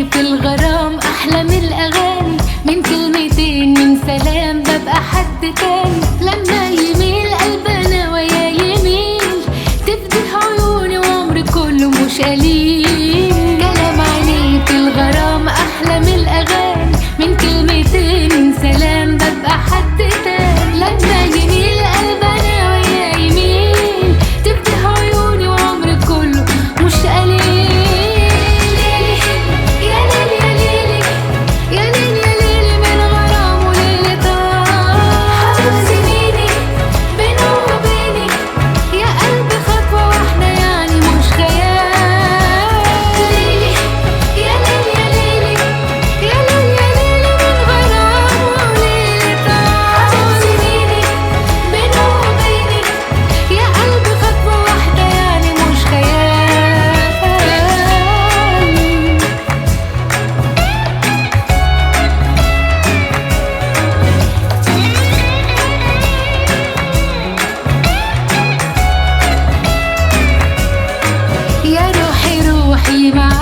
في الغرام أحلى من الأغاني من كلمتين من سلام ببقى حد تاني لما يميل قلبنا ويا يميل تفتح عيوني وعمري كله مش قليل كلام عينيه في الغرام أحلى من الأغاني من كلمتين من سلام ببقى حد تاني لما يميل قلبنا ويا يميل تفتح عيوني وعمري كله مش قليل يا ليل يا ليل يا ليل يا ليل من غرام وليل طار سنيني بينه وبيني يا قلبي خطوة واحدة يعني مش خيال ليلي يا ليل يا ليلي يا ليل يا ليل من غرام وليل طار سنيني بينه وبيني يا قلبي خطوة واحدة يعني مش خيال يا روحي روحي معاك